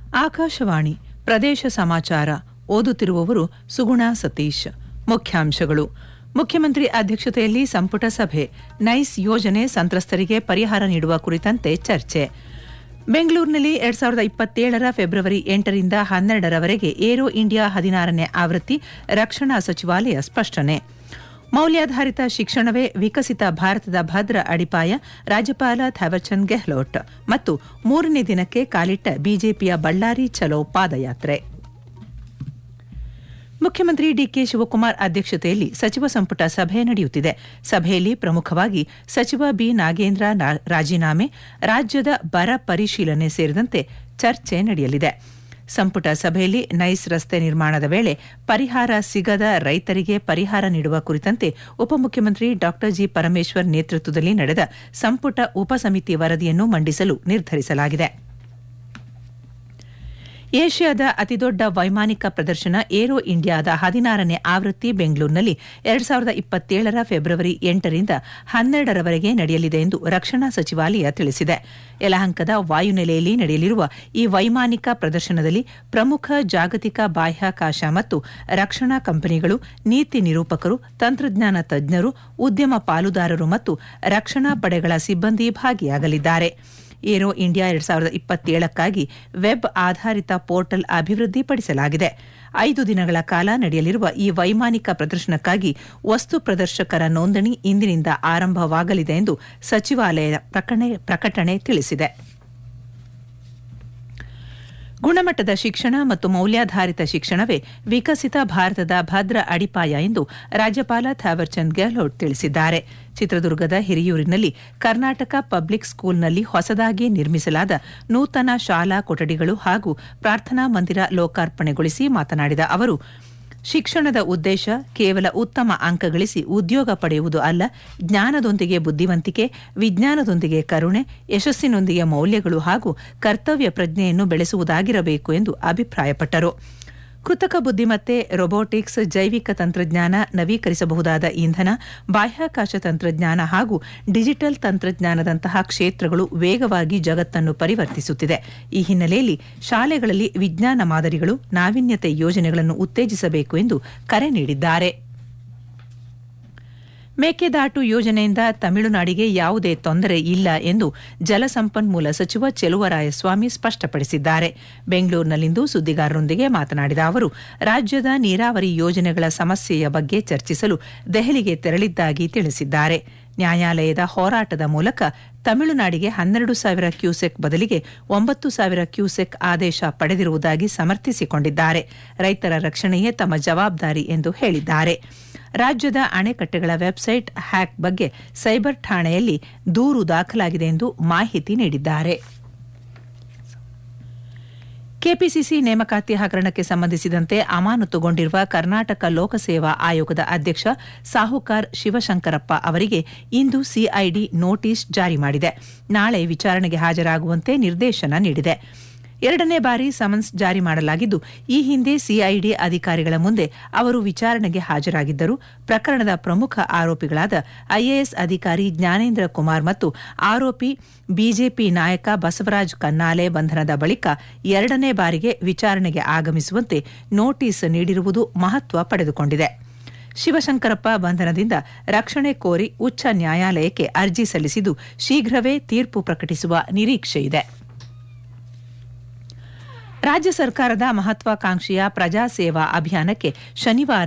ಆಕಾಶವಾಣಿ ಪ್ರದೇಶ ಸಮಾಚಾರ ಓದುತ್ತಿರುವವರು ಸುಗುಣ ಸತೀಶ್ ಮುಖ್ಯಾಂಶಗಳು ಮುಖ್ಯಮಂತ್ರಿ ಅಧ್ಯಕ್ಷತೆಯಲ್ಲಿ ಸಂಪುಟ ಸಭೆ ನೈಸ್ ಯೋಜನೆ ಸಂತ್ರಸ್ತರಿಗೆ ಪರಿಹಾರ ನೀಡುವ ಕುರಿತಂತೆ ಚರ್ಚೆ ಬೆಂಗಳೂರಿನಲ್ಲಿ ಎರಡ್ ಸಾವಿರದ ಇಪ್ಪತ್ತೇಳರ ಫೆಬ್ರವರಿ ಎಂಟರಿಂದ ಹನ್ನೆರಡರವರೆಗೆ ಏರೋ ಇಂಡಿಯಾ ಹದಿನಾರನೇ ಆವೃತ್ತಿ ರಕ್ಷಣಾ ಸಚಿವಾಲಯ ಸ್ಪಷ್ಟನೆ ಮೌಲ್ಯಾಧಾರಿತ ಶಿಕ್ಷಣವೇ ವಿಕಸಿತ ಭಾರತದ ಭದ್ರ ಅಡಿಪಾಯ ರಾಜ್ಯಪಾಲ ಥಾವರ್ಚಂದ್ ಗೆಹ್ಲೋಟ್ ಮತ್ತು ಮೂರನೇ ದಿನಕ್ಕೆ ಕಾಲಿಟ್ಟ ಬಿಜೆಪಿಯ ಬಳ್ಳಾರಿ ಚಲೋ ಪಾದಯಾತ್ರೆ ಮುಖ್ಯಮಂತ್ರಿ ಡಿಕೆ ಶಿವಕುಮಾರ್ ಅಧ್ಯಕ್ಷತೆಯಲ್ಲಿ ಸಚಿವ ಸಂಪುಟ ಸಭೆ ನಡೆಯುತ್ತಿದೆ ಸಭೆಯಲ್ಲಿ ಪ್ರಮುಖವಾಗಿ ಸಚಿವ ಬಿ ನಾಗೇಂದ್ರ ನಾ- ರಾಜೀನಾಮೆ ರಾಜ್ಯದ ಬರ ಪರಿಶೀಲನೆ ಸೇರಿದಂತೆ ಚರ್ಚೆ ನಡೆಯಲಿದೆ ಸಂಪುಟ ಸಭೆಯಲ್ಲಿ ನೈಸ್ ರಸ್ತೆ ನಿರ್ಮಾಣದ ವೇಳೆ ಪರಿಹಾರ ಸಿಗದ ರೈತರಿಗೆ ಪರಿಹಾರ ನೀಡುವ ಕುರಿತಂತೆ ಉಪಮುಖ್ಯಮಂತ್ರಿ ಡಾ ಜಿ ಪರಮೇಶ್ವರ್ ನೇತೃತ್ವದಲ್ಲಿ ನಡೆದ ಸಂಪುಟ ಉಪಸಮಿತಿ ವರದಿಯನ್ನು ಮಂಡಿಸಲು ನಿರ್ಧರಿಸಲಾಗಿದೆ ಏಷ್ಯಾದ ಅತಿದೊಡ್ಡ ವೈಮಾನಿಕ ಪ್ರದರ್ಶನ ಏರೋ ಇಂಡಿಯಾದ ಹದಿನಾರನೇ ಆವೃತ್ತಿ ಬೆಂಗಳೂರಿನಲ್ಲಿ ಎರಡ್ ಸಾವಿರದ ಇಪ್ಪತ್ತೇಳರ ಫೆಬ್ರವರಿ ಎಂಟರಿಂದ ಹನ್ನೆರಡರವರೆಗೆ ನಡೆಯಲಿದೆ ಎಂದು ರಕ್ಷಣಾ ಸಚಿವಾಲಯ ತಿಳಿಸಿದೆ ಯಲಹಂಕದ ವಾಯುನೆಲೆಯಲ್ಲಿ ನಡೆಯಲಿರುವ ಈ ವೈಮಾನಿಕ ಪ್ರದರ್ಶನದಲ್ಲಿ ಪ್ರಮುಖ ಜಾಗತಿಕ ಬಾಹ್ಯಾಕಾಶ ಮತ್ತು ರಕ್ಷಣಾ ಕಂಪನಿಗಳು ನೀತಿ ನಿರೂಪಕರು ತಂತ್ರಜ್ಞಾನ ತಜ್ಞರು ಉದ್ಯಮ ಪಾಲುದಾರರು ಮತ್ತು ರಕ್ಷಣಾ ಪಡೆಗಳ ಸಿಬ್ಬಂದಿ ಭಾಗಿಯಾಗಲಿದ್ದಾರೆ ಏರೋ ಇಂಡಿಯಾ ಎರಡ್ ಸಾವಿರದ ಇಪ್ಪತ್ತೇಳಕ್ಕಾಗಿ ವೆಬ್ ಆಧಾರಿತ ಪೋರ್ಟಲ್ ಅಭಿವೃದ್ಧಿಪಡಿಸಲಾಗಿದೆ ಐದು ದಿನಗಳ ಕಾಲ ನಡೆಯಲಿರುವ ಈ ವೈಮಾನಿಕ ಪ್ರದರ್ಶನಕ್ಕಾಗಿ ವಸ್ತು ಪ್ರದರ್ಶಕರ ನೋಂದಣಿ ಇಂದಿನಿಂದ ಆರಂಭವಾಗಲಿದೆ ಎಂದು ಸಚಿವಾಲಯ ಪ್ರಕಟಣೆ- ಪ್ರಕಟಣೆ ತಿಳಿಸಿದೆ ಗುಣಮಟ್ಟದ ಶಿಕ್ಷಣ ಮತ್ತು ಮೌಲ್ಯಾಧಾರಿತ ಶಿಕ್ಷಣವೇ ವಿಕಸಿತ ಭಾರತದ ಭದ್ರ ಅಡಿಪಾಯ ಎಂದು ರಾಜ್ಯಪಾಲ ಥಾವರ್ಚಂದ್ ಗೆಹ್ಲೋಟ್ ತಿಳಿಸಿದ್ದಾರೆ ಚಿತ್ರದುರ್ಗದ ಹಿರಿಯೂರಿನಲ್ಲಿ ಕರ್ನಾಟಕ ಪಬ್ಲಿಕ್ ಸ್ಕೂಲ್ನಲ್ಲಿ ಹೊಸದಾಗಿ ನಿರ್ಮಿಸಲಾದ ನೂತನ ಶಾಲಾ ಕೊಠಡಿಗಳು ಹಾಗೂ ಪ್ರಾರ್ಥನಾ ಮಂದಿರ ಲೋಕಾರ್ಪಣೆಗೊಳಿಸಿ ಮಾತನಾಡಿದ ಅವರು ಶಿಕ್ಷಣದ ಉದ್ದೇಶ ಕೇವಲ ಉತ್ತಮ ಅಂಕ ಗಳಿಸಿ ಉದ್ಯೋಗ ಪಡೆಯುವುದು ಅಲ್ಲ ಜ್ಞಾನದೊಂದಿಗೆ ಬುದ್ಧಿವಂತಿಕೆ ವಿಜ್ಞಾನದೊಂದಿಗೆ ಕರುಣೆ ಯಶಸ್ಸಿನೊಂದಿಗೆ ಮೌಲ್ಯಗಳು ಹಾಗೂ ಕರ್ತವ್ಯ ಪ್ರಜ್ಞೆಯನ್ನು ಬೆಳೆಸುವುದಾಗಿರಬೇಕು ಎಂದು ಅಭಿಪ್ರಾಯಪಟ್ಟರು ಕೃತಕ ಬುದ್ಧಿಮತ್ತೆ ರೊಬೋಟಿಕ್ಸ್ ಜೈವಿಕ ತಂತ್ರಜ್ಞಾನ ನವೀಕರಿಸಬಹುದಾದ ಇಂಧನ ಬಾಹ್ಯಾಕಾಶ ತಂತ್ರಜ್ಞಾನ ಹಾಗೂ ಡಿಜಿಟಲ್ ತಂತ್ರಜ್ಞಾನದಂತಹ ಕ್ಷೇತ್ರಗಳು ವೇಗವಾಗಿ ಜಗತ್ತನ್ನು ಪರಿವರ್ತಿಸುತ್ತಿದೆ ಈ ಹಿನ್ನೆಲೆಯಲ್ಲಿ ಶಾಲೆಗಳಲ್ಲಿ ವಿಜ್ಞಾನ ಮಾದರಿಗಳು ನಾವೀನ್ಯತೆ ಯೋಜನೆಗಳನ್ನು ಉತ್ತೇಜಿಸಬೇಕು ಎಂದು ಕರೆ ನೀಡಿದ್ದಾರೆ ಮೇಕೆದಾಟು ಯೋಜನೆಯಿಂದ ತಮಿಳುನಾಡಿಗೆ ಯಾವುದೇ ತೊಂದರೆ ಇಲ್ಲ ಎಂದು ಜಲಸಂಪನ್ಮೂಲ ಸಚಿವ ಚೆಲುವರಾಯಸ್ವಾಮಿ ಸ್ಪಷ್ಟಪಡಿಸಿದ್ದಾರೆ ಬೆಂಗಳೂರಿನಲ್ಲಿಂದು ಸುದ್ದಿಗಾರರೊಂದಿಗೆ ಮಾತನಾಡಿದ ಅವರು ರಾಜ್ಯದ ನೀರಾವರಿ ಯೋಜನೆಗಳ ಸಮಸ್ಯೆಯ ಬಗ್ಗೆ ಚರ್ಚಿಸಲು ದೆಹಲಿಗೆ ತೆರಳಿದ್ದಾಗಿ ತಿಳಿಸಿದ್ದಾರೆ ನ್ಯಾಯಾಲಯದ ಹೋರಾಟದ ಮೂಲಕ ತಮಿಳುನಾಡಿಗೆ ಹನ್ನೆರಡು ಸಾವಿರ ಕ್ಯೂಸೆಕ್ ಬದಲಿಗೆ ಒಂಬತ್ತು ಸಾವಿರ ಕ್ಯೂಸೆಕ್ ಆದೇಶ ಪಡೆದಿರುವುದಾಗಿ ಸಮರ್ಥಿಸಿಕೊಂಡಿದ್ದಾರೆ ರೈತರ ರಕ್ಷಣೆಯೇ ತಮ್ಮ ಜವಾಬ್ದಾರಿ ಎಂದು ಹೇಳಿದ್ದಾರೆ ರಾಜ್ಯದ ಅಣೆಕಟ್ಟೆಗಳ ವೆಬ್ಸೈಟ್ ಹ್ಯಾಕ್ ಬಗ್ಗೆ ಸೈಬರ್ ಠಾಣೆಯಲ್ಲಿ ದೂರು ದಾಖಲಾಗಿದೆ ಎಂದು ಮಾಹಿತಿ ನೀಡಿದ್ದಾರೆ ಕೆಪಿಸಿಸಿ ನೇಮಕಾತಿ ಹಗರಣಕ್ಕೆ ಸಂಬಂಧಿಸಿದಂತೆ ಅಮಾನತುಗೊಂಡಿರುವ ಕರ್ನಾಟಕ ಲೋಕಸೇವಾ ಆಯೋಗದ ಅಧ್ಯಕ್ಷ ಸಾಹುಕಾರ್ ಶಿವಶಂಕರಪ್ಪ ಅವರಿಗೆ ಇಂದು ಸಿಐಡಿ ನೋಟಿಸ್ ಜಾರಿ ಮಾಡಿದೆ ನಾಳೆ ವಿಚಾರಣೆಗೆ ಹಾಜರಾಗುವಂತೆ ನಿರ್ದೇಶನ ನೀಡಿದೆ ಎರಡನೇ ಬಾರಿ ಸಮನ್ಸ್ ಜಾರಿ ಮಾಡಲಾಗಿದ್ದು ಈ ಹಿಂದೆ ಸಿಐಡಿ ಅಧಿಕಾರಿಗಳ ಮುಂದೆ ಅವರು ವಿಚಾರಣೆಗೆ ಹಾಜರಾಗಿದ್ದರು ಪ್ರಕರಣದ ಪ್ರಮುಖ ಆರೋಪಿಗಳಾದ ಐಎಎಸ್ ಅಧಿಕಾರಿ ಜ್ಞಾನೇಂದ್ರ ಕುಮಾರ್ ಮತ್ತು ಆರೋಪಿ ಬಿಜೆಪಿ ನಾಯಕ ಬಸವರಾಜ್ ಕನ್ನಾಲೆ ಬಂಧನದ ಬಳಿಕ ಎರಡನೇ ಬಾರಿಗೆ ವಿಚಾರಣೆಗೆ ಆಗಮಿಸುವಂತೆ ನೋಟಿಸ್ ನೀಡಿರುವುದು ಮಹತ್ವ ಪಡೆದುಕೊಂಡಿದೆ ಶಿವಶಂಕರಪ್ಪ ಬಂಧನದಿಂದ ರಕ್ಷಣೆ ಕೋರಿ ಉಚ್ಚ ನ್ಯಾಯಾಲಯಕ್ಕೆ ಅರ್ಜಿ ಸಲ್ಲಿಸಿದ್ದು ಶೀಘ್ರವೇ ತೀರ್ಪು ಪ್ರಕಟಿಸುವ ನಿರೀಕ್ಷೆಯಿದೆ ರಾಜ್ಯ ಸರ್ಕಾರದ ಮಹತ್ವಾಕಾಂಕ್ಷೆಯ ಪ್ರಜಾ ಸೇವಾ ಅಭಿಯಾನಕ್ಕೆ ಶನಿವಾರ